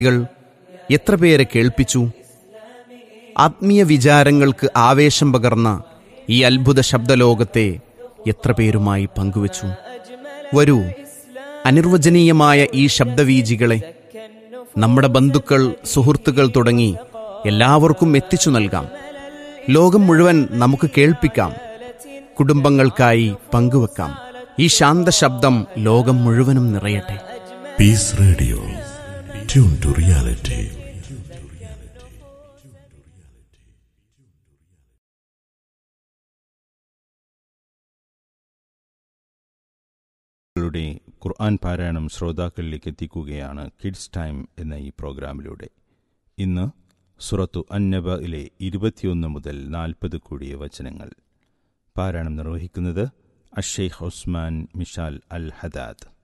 കൾ എത്ര പേരെ കേൾപ്പിച്ചു ആത്മീയ വിചാരങ്ങൾക്ക് ആവേശം പകർന്ന ഈ അത്ഭുത ശബ്ദലോകത്തെ എത്ര പേരുമായി പങ്കുവച്ചു വരൂ അനിർവചനീയമായ ഈ ശബ്ദവീജികളെ നമ്മുടെ ബന്ധുക്കൾ സുഹൃത്തുക്കൾ തുടങ്ങി എല്ലാവർക്കും എത്തിച്ചു നൽകാം ലോകം മുഴുവൻ നമുക്ക് കേൾപ്പിക്കാം കുടുംബങ്ങൾക്കായി പങ്കുവെക്കാം ഈ ശാന്ത ശബ്ദം ലോകം മുഴുവനും നിറയട്ടെ Peace Radio. Tune to reality. ളുടെ ഖുർആൻ പാരായണം ശ്രോതാക്കളിലേക്ക് എത്തിക്കുകയാണ് കിഡ്സ് ടൈം എന്ന ഈ പ്രോഗ്രാമിലൂടെ ഇന്ന് സുറത്തു അന്നബയിലെ ഇരുപത്തിയൊന്ന് മുതൽ നാൽപ്പത് കൂടിയ വചനങ്ങൾ പാരായണം നിർവഹിക്കുന്നത് Asheikh Usman Mishal Al Hadad